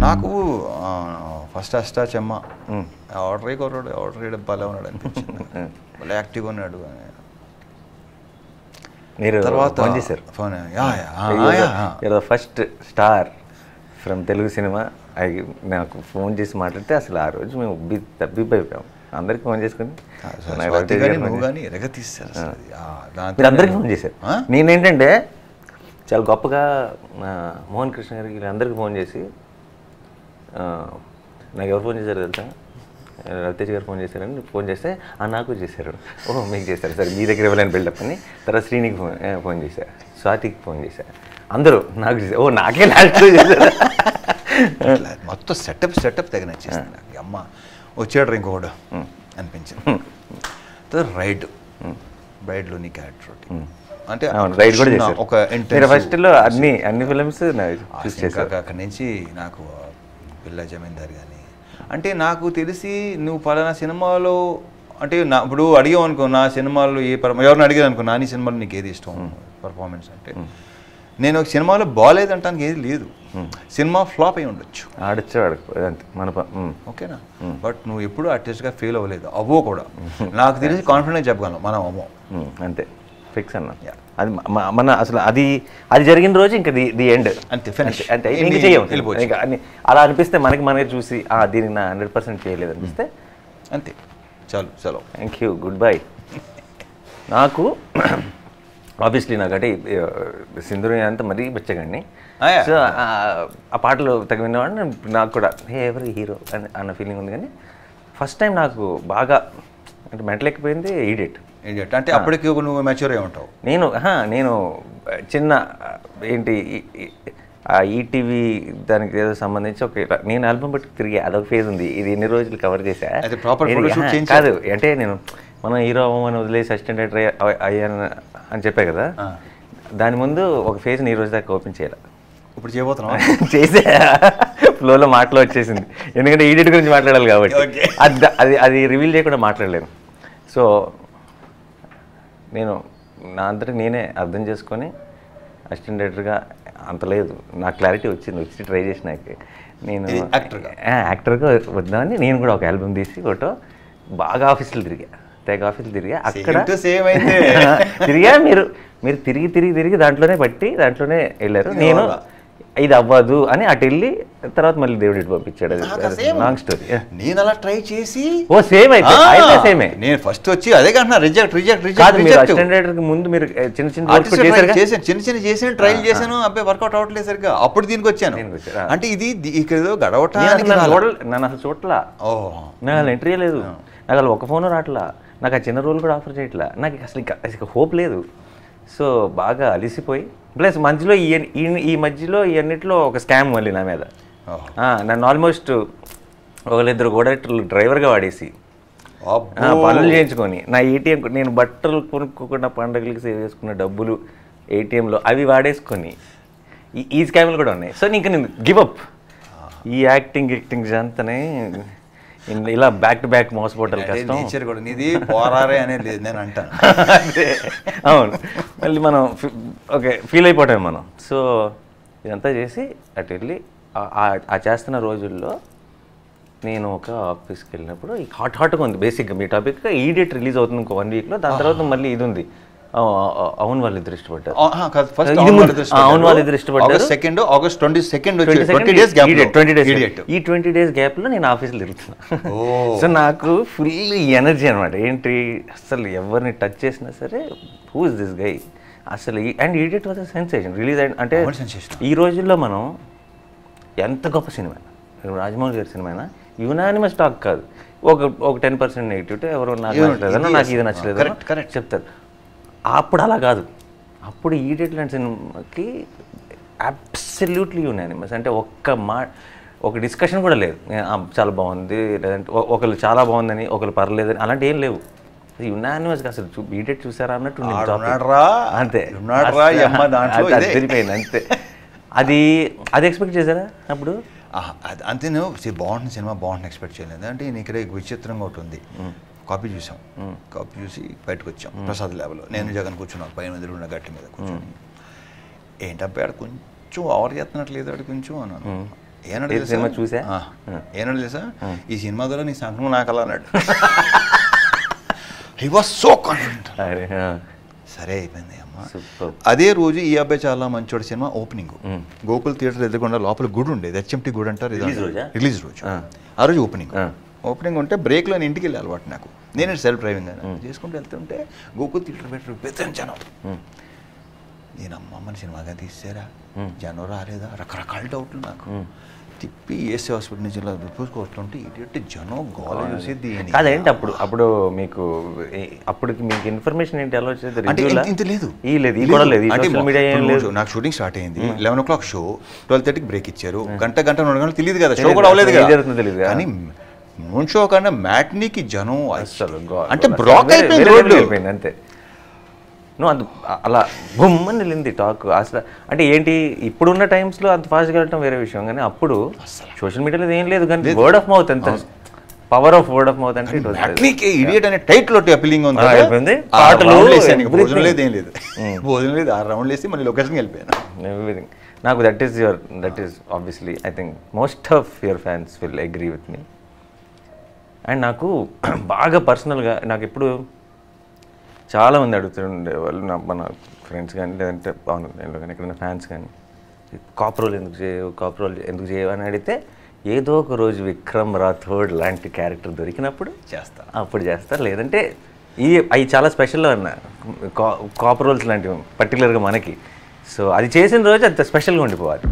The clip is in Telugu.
నాకు ఫస్ట్ అష్టా చెమ్మ ఆర్డర్ అయ్యి కొన్నాడు ఆర్డర్ అయ్యి భలే ఉన్నాడు అనిపించింది భలే యాక్టివ్గా ఉన్నాడు మీరు తర్వాత ఫోన్ చేశారు ఫోన్ యా యా ఆ, yeah, yeah. First star from Telugu cinema అవి నాకు ఫోన్ చేసి మాట్లాడితే అసలు ఆ రోజు మేము ఉబ్బి తబ్బిబ్బైపోయాం అందరికి ఫోన్ చేసుకుని నాకు స్వాతి రవితేజ కానీ గారు నువ్వు ఫోన్ కానీ ఎరగ తీస్తారు అసలు అది. ఆ, దాంతో మీరు అందరికీ ఫోన్ చేశారు ఆ? నేనేంటంటే చాలా గొప్పగా ఆ, మోహన్ కృష్ణ గారికి వీళ్ళందరికీ ఫోన్ చేసి ఆ, నాకు ఎవరు ఫోన్ చేశారు తెలుసా రవితేజ్ గారు ఫోన్ చేశారని ఫోన్ చేస్తే ఆ నాకు చేశారు ఓ మీకు చేశారు సరే మీ దగ్గర ఇవ్వలేని బిల్డప్ అని తర్వాత శ్రీనికి ఫోన్ ఏ, ఫోన్ చేశా స్వాతికి ఫోన్ చేశా అందరూ నాకు చేశారు ఓ నాకే లాస్ట్ చేశారు ఇట్లా మొత్తం సెటప్ సెటప్ తెగ నచ్చేసింది నాకు ఈ అమ్మ వచ్చాడు ఇంకొకడు అనిపించింది తర్వాత రైడ్ రైడ్లో నీ క్యారెక్టర్ అంటే అవును రైడ్ కూడా చిన్న చేశారు ఒక మీరు intensive- ఫస్ట్లో అన్ని అన్ని ఫిల్మ్స్ ఆ చూస్ ఇంకా చేశారు అక్కడి నుంచి నాకు పిల్ల జమీందార్ కానీ అంటే నాకు తెలిసి నువ్వు పలానా సినిమాలో అంటే నా ఇప్పుడు అడిగావు అనుకో నా సినిమాలో ఏ పర ఎవరిని అడిగాను అనుకో నా నీ సినిమాలో నీకు ఏది ఇష్టం పర్ఫార్మెన్స్ అంటే నేను ఒక సినిమాలో బాగాలేదంటానికి ఏది లేదు సినిమా ఫ్లాప్ అయి ఉండొచ్చు ఆడొచ్చు ఆడకపో అంతే మన ప- ఉమ్. ఓకేనా బట్ నువ్వు ఎప్పుడూ ఆర్టిస్ట్గా ఫెయిల్ అవ్వలేదు అవ్వో కూడా నాకు తెలిసి కాన్ఫిడెంట్ చెప్పగలను మనం అవ్వం ఉమ్, అంతే ఫిక్స్ అన్న Yeah. అది మ- మ- మన అసలు అది అది జరిగిన రోజు ఇంకా ది ది ఎండ్ అంతే, finish. అంటే ఏంటి, ఇంక చెయ్యం వెళ్ళిపోవచ్చు. ఇంకా అన్ని అలా అనిపిస్తే మనకి మనకి చూసి ఆ దీనికి నా హండ్రెడ్ పర్సెంట్ చేయలేదు అనిపిస్తే అంతే చాలు చలో థ్యాంక్ యూ గుడ్ బై నాకు ఆబ్వియస్లీ నాకు అంటే సింధుని అంతా మరీ బచ్చగండి Ah, yeah. సో ఆ పాటలు తగ్గ విన్నవాడిని నాకు కూడా హే ఎవరి హీరో అని అన్న ఫీలింగ్ ఉంది కానీ ఫస్ట్ టైం నాకు బాగా అంటే మెంటల్ ఎక్కిపోయింది ఈడియట్ Idiot. అంటే అప్పటికి నువ్వు మెచ్యూర్ అయి ఉంటావు నేను ఆహా, నేను చిన్న ఏంటి ఈ- ఈ- ఆ ఈటీవీ దానికి ఏదో సంబంధించి ఒక ఇలా- నేను ఆల్బమ్ బట్టి తిరిగి అదొక ఫేజ్ ఉంది ఇది ఎన్ని రోజులు కవర్ చేశా అయితే proper ఇది- photoshoot ఆహా, చేయించారు. కాదు అంటే నేను మనం హీరో అవ్వమని వదిలేసి అసిస్టెంట్ డైరెక్టర్ అయ్యా- అయ్యాను అని చెప్పా కదా ఆ. దాని ముందు ఒక ఫేజ్ ఈ రోజు దాకా ఓపెన్ చేయాలి ఇప్పుడు చేయబోతున్నావు చేసే ఫ్లోలో మాటలో వచ్చేసింది ఎందుకంటే ఈడిట్ గురించి మాట్లాడాలి కాబట్టి Okay. అది ద- అది అది రివీల్ చేయకుండా మాట్లాడలేను సో నేను నా అంతటి నేనే అర్థం చేసుకొని అసిస్టెంట్ డైరెక్టర్గా అంత లేదు నాకు క్లారిటీ వచ్చింది వచ్చి ట్రై చేసినాక నేను ఇది actor గా? ఆ, యాక్టర్గా వద్దామని నేను కూడా ఒక ఆల్బమ్ తీసి ఫోటో బాగా ఆఫీసులు తిరిగా తెగ ఆఫీసులు తిరిగా అక్కడ Same to same అయితే. తిరిగా మీరు మీరు తిరిగి తిరిగి తిరిగి దాంట్లోనే పట్టి దాంట్లోనే వెళ్ళారు ఇది నేను అవ్వాలా? ఇది అవ్వదు అని అటు వెళ్ళి తర్వాత మళ్ళీ దేవుడు ఇటు పంపించాడు నాకు అది same. లాంగ్ స్టోరీ నేను అలా ట్రై చేసి ఓ సేమ్ అయితే ఆ, అయితే సేమే నేను ఫస్ట్ వచ్చి అదే కంటున్నా రిజెక్ట్ రిజెక్ట్ కాదు మీరు రిజెక్ట్ అసిస్టెంట్ డైరెక్టర్ కి ముందు మీరు ఏ, చిన్న చిన్న work కూడా చేశారుగా? చేశాను చిన్న చిన్న చేసాను ట్రైల్ చేశాను అబ్బాయి వర్కౌట్ అవ్వట్లేదు సరిగ్గా అప్పుడు దీనికి వచ్చాను దీనికి వచ్చారు, ఆ. అంటే ఇది ది- ఇక్కడ ఏదో నేను అసలు గడవటానికి నన్ను రాలా. చూడలే- నన్ను అసలు చూడట్లా ఓ నాకు అసలు ఎంట్రీ లేదు నాకు అసలు ఒక ఫోన్ రావట్లా నాకు ఆ చిన్న రోల్ కూడా ఆఫర్ చేయట్లా నాకు అసలు ఇంకా అసలు హోప్ లేదు సో బాగా అలిసిపోయి ప్లస్ మధ్యలో ఈ ఈ- ఈ మధ్యలో ఈ అన్నిట్లో ఒక స్కామ్ మళ్ళీ నా మీద ఓహో. ఆ, నన్ను ఆల్మోస్ట్ ఒకళ్ళిద్దరు కూడా డ్రైవర్గా వాడేసి ఆ, అబ్బో. పనులు చేయించుకొని నా ఏటీఎం నేను బట్టలు కొనుక్కోకుండా పండగలకి సేవ్ చేసుకున్న డబ్బులు ఏటీఎంలో అవి వాడేసుకొని ఈ- ఈ స్కామ్లు కూడా ఉన్నాయి సో ఇంకా నేను గివ్ అప్ ఈ యాక్టింగ్ యాక్టింగ్ అంతనే ఇన్- ఇలా బ్యాక్ టు బ్యాక్ మోసపోవటం అదే కష్టం నేచర్ కూడా నీది పోరారే అనేది లేదు నేను అంటాను అదే. అవును మళ్ళీ మనం ఫి- ఓకే ఫీల్ అయిపోతాం మనం సో ఇదంతా చేసి అటు వెళ్ళి ఆ- ఆ- ఆ చేస్తున్న రోజుల్లో నేను ఒక ఆఫీస్కి వెళ్ళినప్పుడు ఈ హాట్ హాట్గా ఉంది బేసిక్గా మీ టాపిక్ ఈడియట్ రిలీజ్ అవుతుంది ఇంకో వన్ వీక్లో దాని తర్వాత మళ్ళీ ఇది ఉంది ఆ, ఆ, అవును వాళ్ళు ఇద్దరు ఇష్టపడ్డారు ఫస్ట్ ఇది ముందు- ఆ, అవును వాళ్ళు ఇద్దరు ఇష్టపడ్డారు. Second August twenty second twenty twenty days gap twenty days ఈ ట్వంటీ డేస్ గ్యాప్లో నేను ఆఫీస్లో తిరుగుతున్నా ఓ. సో నాకు ఫుల్ ఎనర్జీ అనమాట ఏంటి అసలు ఎవరిని టచ్ చేసినా సరే హూ ఇస్ దిస్ గై అసలు and idiot was sensation release అయిన అంటే అవును, sensation. ఈ రోజుల్లో మనం ఎంత గొప్ప సినిమా ఇప్పుడు రాజమౌళి గారి సినిమా యునానిమస్ టాక్ కాదు ఒక ఒక టెన్ పర్సెంట్ నెగిటివ్ ఎవరు నాకు ఇది- నచ్చలేదనో ఇది నాకు ఇది అసలు- నచ్చలేదు correct, correct. చెప్తారు అప్పుడు అలా కాదు అప్పుడు ఈడియట్ లాంటి సినిమాకి అబ్సల్యూట్లీ యునానిమస్ అంటే ఒక్క మా ఒక డిస్కషన్ కూడా లేదు ఏ- ఆ, చాలా బాగుంది లేదంటే ఒ- ఒకళ్ళు చాలా బాగుందని ఒకళ్ళు పర్లేదని అలాంటి ఏం లేవు యునానిమస్గా అసలు చూ ఈడియట్ చూసారా అన్నట్టు ఉండింది topic. ఆడున్నాడురా, అంతే ఉన్నాడురా, ఈ అమ్మ దాంట్లో అది- అది ఇదే. తెలిపోయింది అంతే అది అది ఎక్స్పెక్ట్ చేశారా అప్పుడు ఆహా, అది అంతే నువ్వు see, బాగుంటుంది సినిమా బాగుంటుంది ఎక్స్పెక్ట్ చేయలేదు అంటే నీకు ఇక్కడ విచిత్రంగా ఒకటి ఉంది కాపీ చూసాం కాపీ చూసి బయటకు వచ్చాం ప్రసాద్ ల్యాబ్లో నేను జగన్ కూర్చున్నాం పైన మీద ఉన్న గట్టి మీద కూర్చొని ఏంటబ్బా ఆడ కొంచెం ఓవర్ చేస్తున్నట్లేదు ఆడ కొంచెం అన్నాను ఏనాడు ఏ తెలుసా? సినిమా చూసా ఆ, ఏనాడు తెలుసా ఈ సినిమా ద్వారా నీ సంఘం నాకు అలా అన్నాడు హీ వాజ్ సో కాన్ఫిడెంట్ అరే ఆ. సరే అయిపోయింది అమ్మ Superb. అదే రోజు ఈ అబ్బాయి చాలా మంచోడు సినిమా ఓపెనింగ్ గోకుల్ థియేటర్ ఎదురుకుండా లోపల గుడి ఉండేది హెచ్ఎంటి గుడి అంటారు Release రోజా? రిలీజ్ రోజు ఆ. ఆ రోజు ఓపెనింగ్ ఆ. ఓపెనింగ్ ఉంటే బ్రేక్లో నేను ఇంటికి వెళ్ళి అలవాటు నాకు నేను సెల్ఫ్ డ్రైవింగ్ అని చేసుకుంటూ వెళ్తుంటే గోకుల్ థియేటర్ పెట్టి పెద్ద జనం ఉమ్. నేను అమ్మమ్మని సినిమాగా తీసారా Hmm. జనం రాలేదా రకరకాల డౌట్లు నాకు Hmm. తిప్పి ఏసీ హాస్పిటల్ నుంచి ఇలా చూసుకొస్తుంటే ఇటు జనం గోల చూసి దీని కాదేంటి అప్పుడు అప్పుడు మీకు ఈ- అప్పటికి మీకు ఇన్ఫర్మేషన్ ఏంటి ఎలా వచ్చేది అంటే Review లా? ఇంత- ఇంత లేదు ఈ లేదు ఈ కూడా లేదు ఈ అంటే సోషల్ మీడియా ఏం ఇప్పుడు లేదు నాకు షూటింగ్ స్టార్ట్ అయింది eleven o'clock show twelve థర్టీకి బ్రేక్ ఇచ్చారు గంట గంట రెండు గంటలు తెలియదు కదా షో తెలీదు. కూడా అవ్వలేదు అసలు ఏం కదా జరుగుతుందో తెలీదు కదా. కానీ నూన్ షో కన్నా మ్యాట్నీకి జనం అసలు గో- అంటే అసలు బ్లాక్ వేరే- అయిపోయింది వేరే రోడ్డు level అయిపోయింది అంతే నువ్వు అంత అలా బొమ్మని వెళ్ళింది టాక్ అసలు అంటే ఏంటి ఇప్పుడున్న టైమ్స్లో అంత ఫాస్ట్గా వెళ్ళటం వేరే విషయం కానీ అప్పుడు సోషల్ మీడియాలో ఏం లేదు కానీ వర్డ్ ఆఫ్ మౌత్ ఎంత power of word of mouth అంటే it was crazy. మ్యాట్నీకి ఇడియట్ అనే టైటిల్ ఒకటి అపీలింగ్ ఉంది ఆ, కదా. అయిపోయింది. ఆ పాటలు, round వేసాను, ఇంక everything. భోజనం లేదు ఏం లేదు భోజనం లేదు ఆ రౌండ్ వేసి మళ్ళీ లొకేషన్కి వెళ్ళిపోయాను ఎవ్రీథింగ్ నాకు that is your that is obviously I think most of your fans will agree with me and నాకు బాగా పర్సనల్గా నాకు ఎప్పుడు చాలామంది అడుగుతుండే వాళ్ళు నా మన ఫ్రెండ్స్ కానీ లేదంటే పవన్ కళ్యాణ్లో కానీ ఎక్కడైనా ఫ్యాన్స్ కానీ కాప్ రోల్ ఎందుకు చేయవు కాప్ రోల్ ఎందుకు చేయవు అని అడిగితే ఏదో ఒక రోజు విక్రమ్ రాథోడ్ లాంటి క్యారెక్టర్ దొరికినప్పుడు చేస్తా అప్పుడు చేస్తారు లేదంటే ఈ అవి చాలా స్పెషల్ అన్న కాప్ రోల్స్ లాంటివి పర్టికులర్గా మనకి సో అది చేసిన రోజు అంత స్పెషల్గా ఉండిపోవాలి